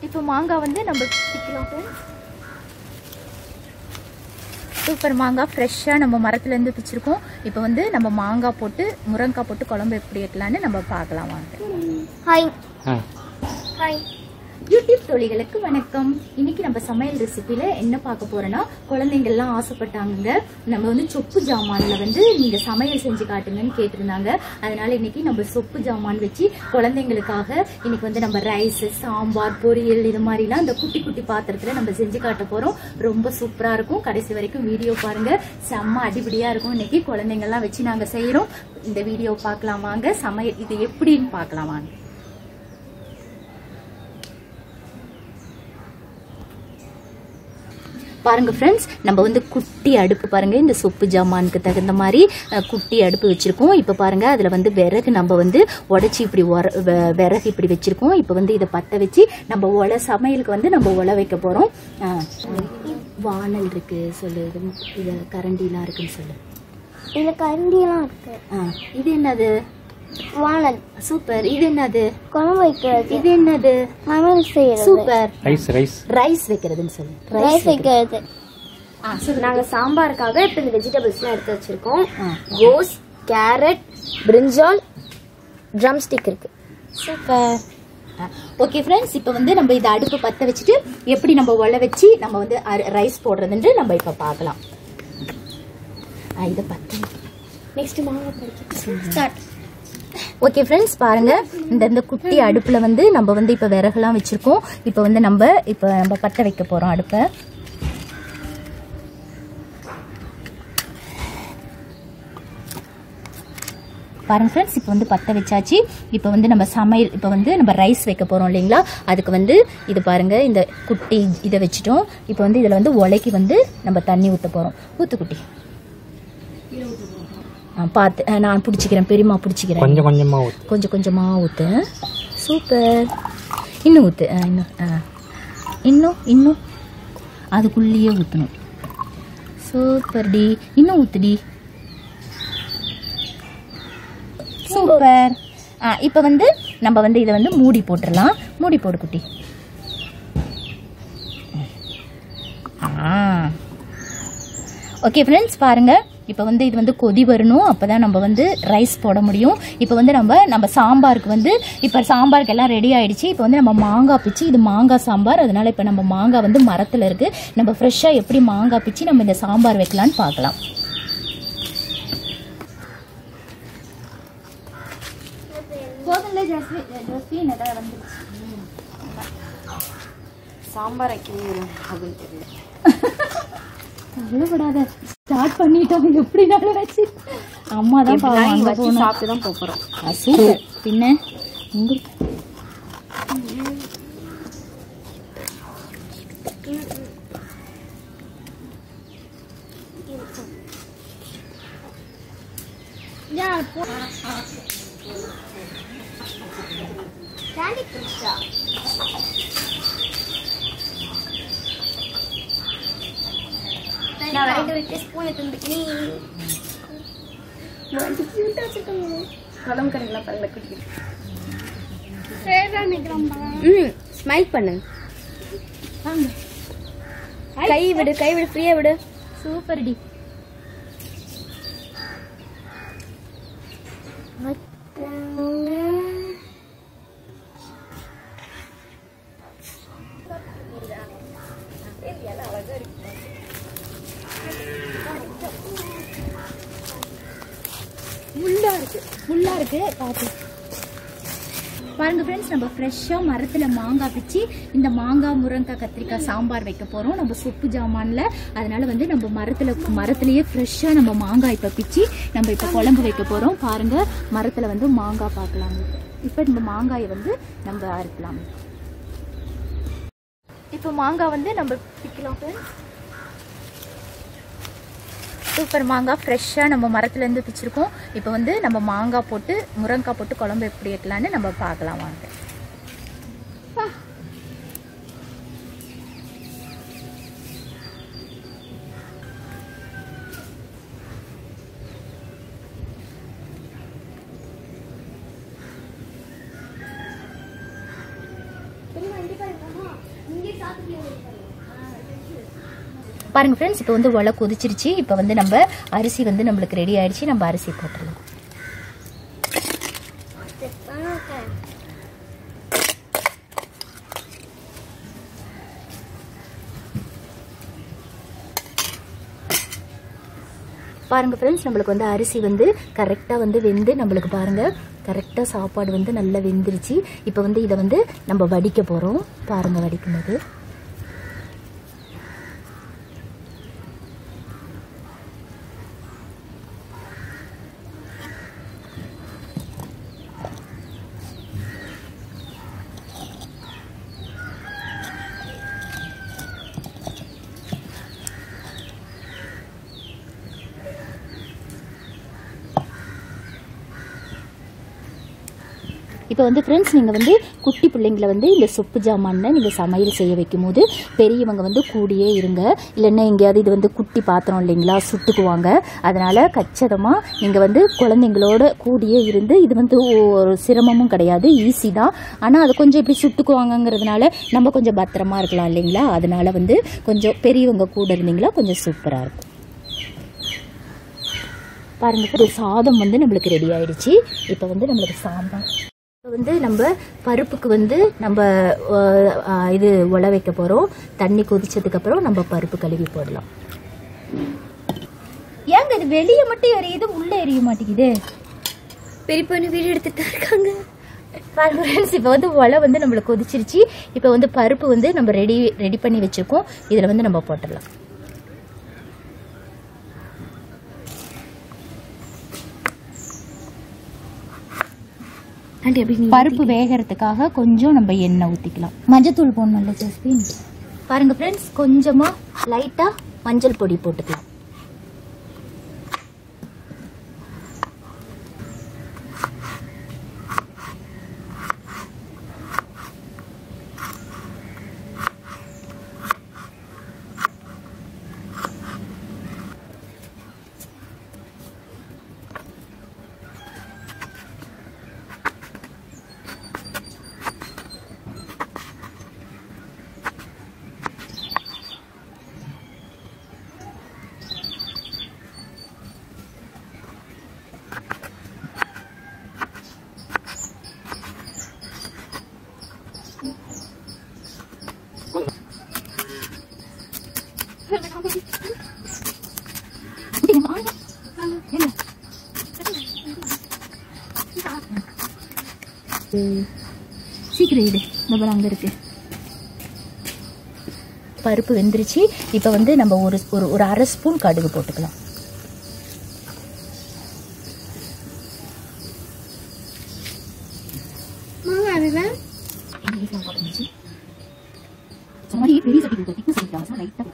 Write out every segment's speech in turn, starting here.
இப்போ மாங்காய் வந்து நம்ம பிக்கலாம் ஃப்ரெண்ட்ஸ் சூப்பர் மாங்காய் ஃப்ரெஷ்ஷாக நம்ம மரத்துலேருந்து பிச்சிருக்கோம் இப்போ வந்து நம்ம மாங்காய் போட்டு முருங்கைக்காய் போட்டு குழம்பு எப்படி வைக்கலான்னு நம்ம பார்க்கலாம் வாங்க ஹாய் ஆ ஹாய் யூடியூப் தொழில்களுக்கு வணக்கம் இன்னைக்கு நம்ம சமையல் ரெசிபியில என்ன பார்க்க போறோம்னா குழந்தைங்கள்லாம் ஆசைப்பட்டாங்க நம்ம வந்து சொப்பு ஜாமான்ல வந்து நீங்க சமையல் செஞ்சு காட்டுங்கன்னு கேட்டிருந்தாங்க அதனால இன்னைக்கு நம்ம சொப்பு ஜாமான் வச்சு குழந்தைங்களுக்காக இன்னைக்கு வந்து நம்ம ரைஸ் சாம்பார் பொரியல் இது மாதிரிலாம் இந்த குட்டி குட்டி பாத்திரத்துல நம்ம செஞ்சு காட்ட போறோம் ரொம்ப சூப்பரா இருக்கும் கடைசி வரைக்கும் வீடியோ பாருங்க செம்ம அடிபடியா இருக்கும் இன்னைக்கு குழந்தைங்கள்லாம் வச்சு நாங்க செய்யறோம் இந்த வீடியோ பார்க்கலாம் வாங்க சமையல் இது எப்படின்னு பார்க்கலாம் வாங்க பாருங்க ஃப்ரெண்ட்ஸ் நம்ம வந்து குட்டி அடுப்பு பாருங்க இந்த சொப்பு ஜாமானுக்கு தகுந்த மாதிரி அஹ், குட்டி அடுப்பு வச்சிருக்கோம் இப்போ பாருங்க அதுல வந்து விறகு நம்ம வந்து உடைச்சி இப்படி உர- வெ- விறகு இப்படி வச்சிருக்கோம் இப்போ வந்து இதை பத்த வச்சு நம்ம உல சமையலுக்கு வந்து நம்ம உல வைக்க போறோம் அஹ், வானல் இருக்கு சொல்லு இது இது கரண்டிலாம் இருக்குன்னு சொல்லு இதில் கரண்டியெல்லாம் இருக்கு அஹ், இது என்னது வானல் சூப்பர் இது என்னது குழம்பு வைக்கிறது இது என்னது சமையல் செய்யறது சூப்பர் ரைஸ் ரைஸ் ரைஸ் வைக்கிறதுன்னு சொல்லு ரைஸ் வைக்கிறது ஆ சொல்லு நாங்க சாம்பாருக்காக இப்போ இந்த வெஜிடபிள்ஸ்லாம் எடுத்து வச்சிருக்கோம் ஆ. கோஸ் கேரட் பிரிஞ்சால் ட்ரம் ஸ்டிக் இருக்கு சூப்பர் ஓகே ஃப்ரெண்ட்ஸ் இப்போ வந்து நம்ம இதை அடுப்பு பற்ற வச்சுட்டு எப்படி நம்ம உள்ள வச்சு நம்ம வந்து ரைஸ் போடுறதுன்ட்டு நம்ம இப்போ பார்க்கலாம் ஆ, இதை பற்ற நெக்ஸ்ட் மாங்காய் பறிக்க ஸ்டார்ட் ஓகே ஃப்ரெண்ட்ஸ் பாருங்க இந்த இந்த குட்டி அடுப்புல வந்து நம்ம வந்து இப்போ விறகுலாம் வச்சிருக்கோம் இப்போ வந்து நம்ம இப்போ நம்ம பற்ற வைக்க போறோம் அடுப்பை பாருங்க ஃப்ரெண்ட்ஸ் இப்போ வந்து பற்ற வச்சாச்சு இப்போ வந்து நம்ம சமையல் இப்போ வந்து நம்ம ரைஸ் வைக்க போகிறோம் இல்லைங்களா அதுக்கு வந்து இது பாருங்க இந்த குட்டி இதை வச்சுட்டோம் இப்போ வந்து இதில் வந்து உலைக்கு வந்து நம்ம தண்ணி ஊற்ற போகிறோம் ஊற்று குட்டி ஆ பார்த்து ஆ, நான் பிடிச்சிக்கிறேன் பெரியம்மா பிடிச்சிக்கிறேன் கொஞ்சம் கொஞ்சமா ஊத்து கொஞ்சம் கொஞ்சமாக ஊற்று சூப்பர் இன்னும் ஊற்று இன்னும் ஆ இன்னும் இன்னும் அதுக்குள்ளேயே ஊற்றணும் சூப்பர் டி இன்னும் ஊற்றுடி சூப்பர் ஆ இப்போ வந்து நம்ம வந்து இதை வந்து மூடி போட்டுடலாம் மூடி போடு குட்டி ஆ ஓகே ஃப்ரெண்ட்ஸ் பாருங்க இப்போ வந்து இது வந்து கொதி வரணும் அப்போ தான் நம்ம வந்து ரைஸ் போட முடியும் இப்போ வந்து நம்ம நம்ம சாம்பாருக்கு வந்து இப்போ சாம்பாருக்கு எல்லாம் ரெடி ஆயிடுச்சு இப்போ வந்து நம்ம மாங்காய் பிச்சு இது மாங்காய் சாம்பார் அதனால இப்போ நம்ம மாங்காய் வந்து மரத்தில் இருக்கு நம்ம ஃப்ரெஷ்ஷாக எப்படி மாங்காய் பிச்சு நம்ம இந்த சாம்பார் வைக்கலான்னு பார்க்கலாம் போதும்ல ஜாஸ்மி ஜோஸ்பின் ஏதாவது வந்துருச்சு சாம்பார் வைக்கணும் அப்படின்னு தெரியல கவலைப்படாத ஸ்டார்ட் பண்ணிட்டோம் எப்படினாலும் வச்சு அம்மா தான் பாவம் அங்க வச்சு போகணும். சாப்பிட்டு தான் போக போறோம் ஆ, சூப்பர் பின்ன உங்களுக்கு நான் விளையாட்டு விட்டு ஸ்பூன் எடுத்து குழம்பு கடையில் பாருங்க குட்டி நீ ம் ஸ்மைல் பண்ணு வாங்க கை விடு கை விடு ஃப்ரீயா விடு சூப்பர் டி முள்ளா இருக்கு முள்ளா இருக்கு பார்த்து பாருங்க ஃப்ரெண்ட்ஸ் நம்ம ஃப்ரெஷ்ஷாக மரத்தில் மாங்காய் பிச்சு இந்த மாங்காய் முருங்கைக்காய் கத்திரிக்காய் சாம்பார் வைக்க போகிறோம் நம்ம சொப்பு ஜாமானில் அதனால வந்து நம்ம மரத்தில் மரத்துலேயே ஃப்ரெஷ்ஷாக நம்ம மாங்காய் இப்போ பிச்சு நம்ம இப்போ குழம்பு வைக்க போகிறோம் பாருங்க மரத்தில் வந்து மாங்காய் பார்க்கலாம் இப்போ இந்த மாங்காயை வந்து நம்ம அறுக்கலாம் இப்போ மாங்காய் வந்து நம்ம பிக்கலாம் ஃப்ரெண்ட்ஸ் சூப்பர் மாங்காய் ஃப்ரெஷ்ஷாக நம்ம மரத்துலேருந்து பிச்சிருக்கோம் இப்போ வந்து நம்ம மாங்காய் போட்டு முருங்கைக்காய் போட்டு குழம்பு எப்படி வைக்கலான்னு நம்ம பார்க்கலாம் வாங்க பாருங்க ஃப்ரெண்ட்ஸ் இப்போ வந்து ஒலை கொதிச்சிருச்சு இப்போ வந்து நம்ம அரிசி வந்து நம்மளுக்கு ரெடி ஆயிடுச்சு நம்ம அரிசி போட்டுடலாம் பாருங்க ஃப்ரெண்ட்ஸ் நம்மளுக்கு வந்து அரிசி வந்து கரெக்டாக வந்து வெந்து நம்மளுக்கு பாருங்க கரெக்டாக சாப்பாடு வந்து நல்லா வெந்துருச்சு இப்போ வந்து இதை வந்து நம்ம வடிக்க போகிறோம் பாருங்க வடிக்கும்போது இப்போ வந்து ஃப்ரெண்ட்ஸ் நீங்கள் வந்து குட்டி பிள்ளைங்களை வந்து இந்த சொப்பு ஜாமான்ல நீங்கள் சமையல் செய்ய வைக்கும்போது பெரியவங்க வந்து கூடியே இருங்க இல்லைன்னா எங்கேயாவது இது வந்து குட்டி பாத்திரம் இல்லைங்களா சுட்டுக்குவாங்க அதனால் கச்சிதமாக நீங்கள் வந்து குழந்தைங்களோட கூடியே இருந்து இது வந்து ஒரு சிரமமும் கிடையாது ஈஸி தான் ஆனால் அது கொஞ்சம் இப்படி சுட்டுக்குவாங்கங்கிறதுனால நம்ம கொஞ்சம் பத்திரமா இருக்கலாம் இல்லைங்களா அதனால வந்து கொஞ்சம் பெரியவங்க கூட இருந்தீங்களா கொஞ்சம் சூப்பராக இருக்கும் பாருங்க ஒரு சாதம் வந்து நம்மளுக்கு ரெடி ஆயிடுச்சு இப்போ வந்து நம்மளுக்கு சாம்பார் இப்போ வந்து நம்ம பருப்புக்கு வந்து நம்ம அஹ், அஹ், இது உல வைக்க போகிறோம் தண்ணி கொதிச்சதுக்கு அப்புறம் நம்ம பருப்பு கழுவி போடலாம் ஏங்க இது வெளியே மட்டும் எரியுது உள்ளே எரிய மாட்டேங்குது பெரிய பொண்ணு வீடு எடுத்துட்டு இருக்காங்க பாருங்க ஃப்ரெண்ட்ஸ் இப்போ வந்து உலை வந்து நம்மளுக்கு கொதிச்சிருச்சு இப்போ வந்து பருப்பு வந்து நம்ம ரெடி ரெடி பண்ணி வச்சுருக்கோம் இதில் வந்து நம்ம போட்டுடலாம் ஆண்டி அப்படி பருப்பு வேகிறதுக்காக கொஞ்சம் நம்ம எண்ணெய் ஊற்றிக்கலாம் மஞ்சத்தூள் போடணும்ல ஜஸ்பின் பாருங்க ஃப்ரெண்ட்ஸ் கொஞ்சமாக லைட்டாக மஞ்சள் பொடி போட்டுக்கலாம் சீக்கிரம் இடு இந்த அங்கே இருக்கு பருப்பு வெந்துருச்சு இப்போ வந்து நம்ம ஒரு ஒரு ஒரு அரை ஸ்பூன் கடுகு போட்டுக்கலாம் அதுதான் சாரி பெரிய சட்டி திக்கு சொல்லிக்கலாம் லைட்டாக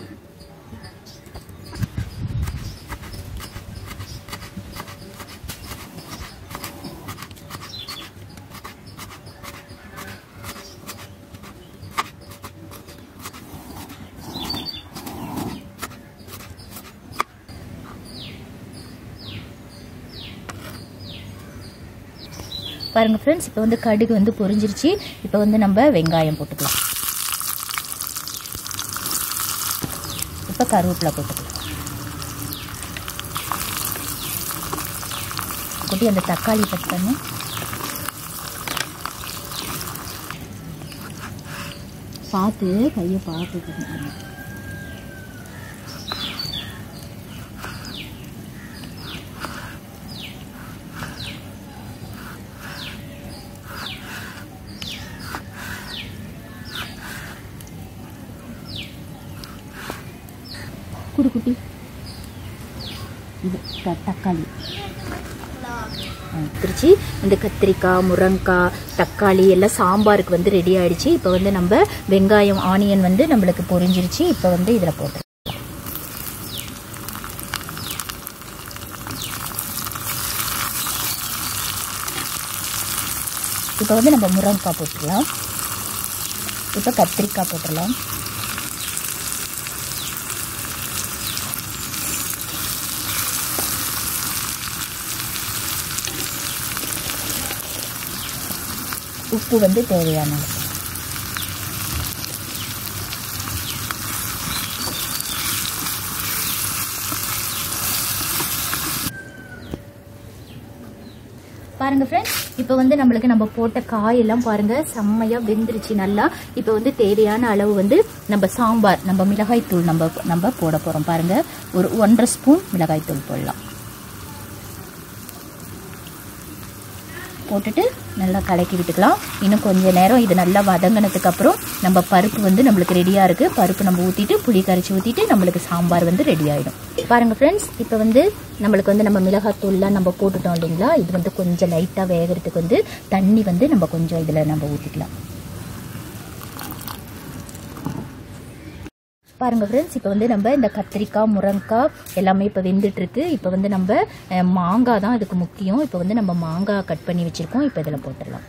பாருங்க ஃப்ரெண்ட்ஸ் இப்போ வந்து கடுகு வந்து பொரிஞ்சிருச்சு இப்போ வந்து நம்ம வெங்காயம் போட்டுக்கலாம் இப்போ கருவேப்பிலை போட்டுக்கலாம் குட்டி அந்த தக்காளி கட் பண்ணு பார்த்து கையை பார்த்து cut பண்ணு. குடு குட்டி இது த- தக்காளி திருச்சி இந்த கத்திரிக்காய் முருங்காய் தக்காளி எல்லாம் சாம்பாருக்கு வந்து ரெடி ஆயிடுச்சு இப்போ வந்து நம்ம வெங்காயம் ஆனியன் வந்து நம்மளுக்கு பொரிஞ்சிருச்சு இப்போ வந்து இதில் போட்டு இப்போ வந்து நம்ம முருங்காய் போட்டுடலாம் இப்போ கத்திரிக்காய் போட்டுடலாம் உப்பு வந்து தேவையான அளவு. பாருங்க ஃப்ரெண்ட்ஸ் இப்போ வந்து நம்மளுக்கு நம்ம போட்ட காயெல்லாம் பாருங்க செம்மையா வெந்துருச்சு நல்லா இப்போ வந்து தேவையான அளவு வந்து நம்ம சாம்பார் நம்ம மிளகாய் தூள் நம்ம நம்ம போட போறோம் பாருங்க ஒரு ஒன்றரை ஸ்பூன் மிளகாய் தூள் போடலாம் போட்டுட்டு நல்லா கலக்கி விட்டுக்கலாம் இன்னும் கொஞ்ச நேரம் இது நல்லா வதங்கினதுக்கு அப்புறம் நம்ம பருப்பு வந்து நம்மளுக்கு ரெடியாக இருக்குது பருப்பு நம்ம ஊற்றிட்டு புளி கரைச்சி ஊற்றிட்டு நம்மளுக்கு சாம்பார் வந்து ரெடி ஆகிடும் பாருங்கள் ஃப்ரெண்ட்ஸ் இப்போ வந்து நம்மளுக்கு வந்து நம்ம மிளகாத்தூள்லாம் நம்ம போட்டுட்டோம் இல்லைங்களா இது வந்து கொஞ்சம் லைட்டாக வேகிறதுக்கு வந்து தண்ணி வந்து நம்ம கொஞ்சம் இதில் நம்ம ஊற்றிக்கலாம் பாருங்க ஃப்ரெண்ட்ஸ் இப்போ வந்து நம்ம இந்த கத்திரிக்காய் முருங்கைக்காய் எல்லாமே இப்போ வெந்துட்டு இருக்கு இப்போ வந்து நம்ம அஹ், மாங்காய் தான் இதுக்கு முக்கியம் இப்போ வந்து நம்ம மாங்காய் கட் பண்ணி வச்சிருக்கோம் இப்போ இதில் போட்டுடலாம்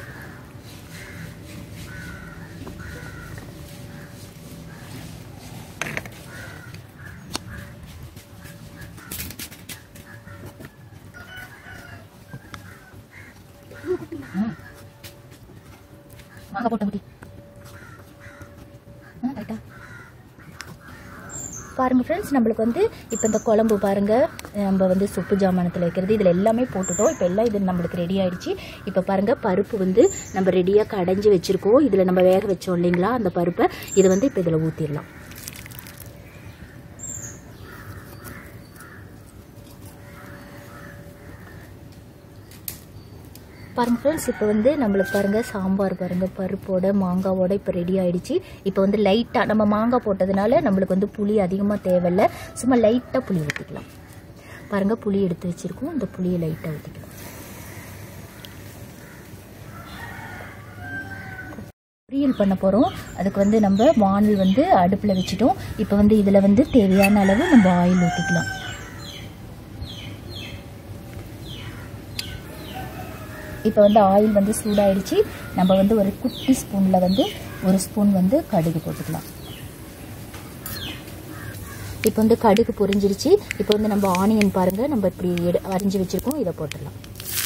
மாங்காய் போட்ட முடி ஆ கரெக்டா பாருங்க ஃப்ரெண்ட்ஸ் நம்மளுக்கு வந்து இப்போ இந்த குழம்பு பாருங்க நம்ம வந்து சுப்பு ஜாமானத்தில் வைக்கிறது இதில் எல்லாமே போட்டுட்டோம் இப்போ எல்லாம் இது நம்மளுக்கு ரெடி ஆயிடுச்சு இப்போ பாருங்க பருப்பு வந்து நம்ம ரெடியாக கடைஞ்சி வச்சிருக்கோம் இதில் நம்ம வேக வச்சோம் இல்லைங்களா அந்த பருப்பை இதை வந்து இப்போ இதில் ஊற்றிடலாம் பாருங்க ஃப்ரெண்ட்ஸ் இப்போ வந்து நம்மளுக்கு பாருங்க சாம்பார் பாருங்க பருப்போட மாங்காவோட இப்போ ரெடி ஆயிடுச்சு இப்போ வந்து லைட்டாக நம்ம மாங்காய் போட்டதுனால நம்மளுக்கு வந்து புளி அதிகமாக தேவையில்ல சும்மா லைட்டாக புளி ஊற்றிக்கலாம் பாருங்க புளி எடுத்து வச்சிருக்கோம் இந்த புளியை லைட்டாக ஊற்றிக்கலாம் பொரியல் பண்ண போகிறோம் அதுக்கு வந்து நம்ம வானல் வந்து அடுப்பில் வச்சுட்டோம் இப்போ வந்து இதில் வந்து தேவையான அளவு நம்ம ஆயில் ஊற்றிக்கலாம் இப்போ வந்து ஆயில் வந்து சூடாயிடுச்சு நம்ம வந்து ஒரு குட்டி ஸ்பூனில் வந்து ஒரு ஸ்பூன் வந்து கடுகு போட்டுக்கலாம் இப்போ வந்து கடுகு பொரிஞ்சிருச்சு இப்போ வந்து நம்ம ஆனியன் பாருங்கள் நம்ம இப்படி எடு அரிஞ்சு வச்சுருக்கோம் இதை போட்டுடலாம்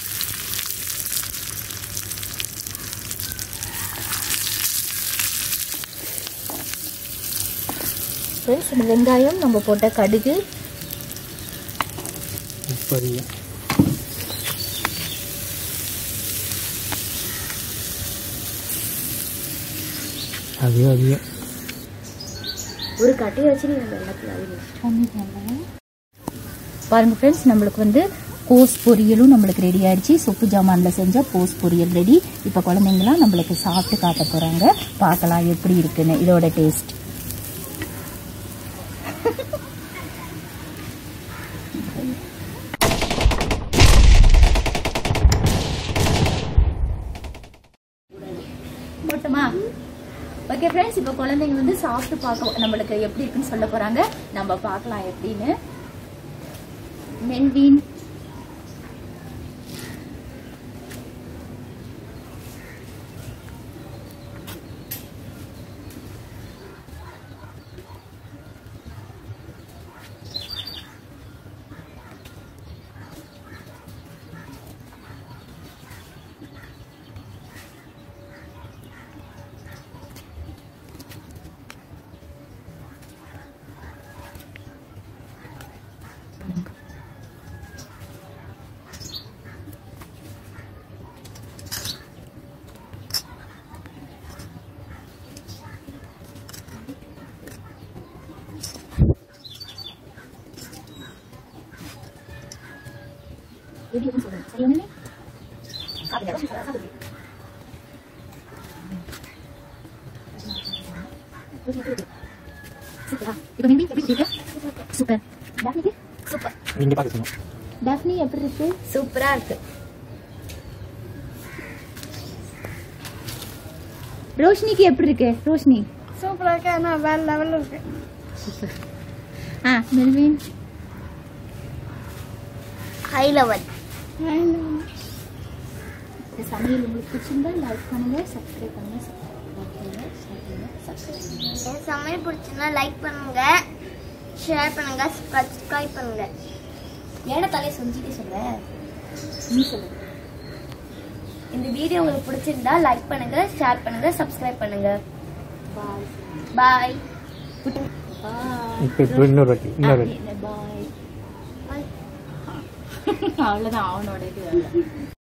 ஃப்ரெண்ட்ஸ் இந்த வெங்காயம் நம்ம போட்ட கடுகு சரிங்க அதிகம் அதிகம் ஒரு கட்டையை வச்சு நீங்க எல்லாத்தையும் பாருங்க ஃப்ரெண்ட்ஸ் நம்மளுக்கு வந்து கோஸ் பொரியலும் நம்மளுக்கு ரெடி ஆயிடுச்சு சொப்பு ஜாமான்ல செஞ்ச கோஸ் பொரியல் ரெடி இப்போ குழந்தைங்களாம் நம்மளுக்கு சாப்பிட்டு காட்ட போறாங்க பார்க்கலாம் எப்படி இருக்குன்னு இதோட டேஸ்ட் போட்டுமா ஓகே ஃப்ரெண்ட்ஸ் இப்போ குழந்தைங்க வந்து சாப்பிட்டு பார்க்க நம்மளுக்கு எப்படி இருக்குன்னு சொல்ல போறாங்க நம்ம பார்க்கலாம் எப்படின்னு மெல்வின் எப்படி இருக்குன்னு சொல்லுங்க சரியா சாப்பிடுங்க சாப்பிடுங்க சூப்பரா இப்போ மெல்வின் எப்படி இருக்கு சூப்பர் டாஃப்னிக்கு சூப்பர் நீங்கள் பார்த்துக்கணும் டாஃப்னி எப்படி இருக்கு சூப்பரா இருக்கு ரோஷினிக்கு எப்படி இருக்கு ரோஷினி சூப்பராக இருக்கு ஆனால் வேற லெவலில் இருக்கு சூப்பர் ஆ மெல்வின் ஹை லெவல் இந்த சமையல் உங்களுக்கு பிடிச்சிருந்தா லைக் பண்ணுங்க சப்ஸ்கிரைப் பண்ணுங்க சப்ஸ்கிரைப் பண்ணுங்க என் சமையல் பிடிச்சிருந்தா லைக் பண்ணுங்க ஷேர் பண்ணுங்க சப்ஸ்கிரைப் பண்ணுங்க ஏட தலையை செஞ்சுட்டே சொல்றேன் நீ சொல்லுங்க இந்த வீடியோ உங்களுக்கு பிடிச்சிருந்தா லைக் பண்ணுங்க ஷேர் பண்ணுங்க சப்ஸ்கிரைப் பண்ணுங்க பாய் பாய் பாய் இப்போ இப்போ இன்னொரு வாட்டி இன்னொரு வாட்டி பாய் அவ்வளோதான் அவனோட இது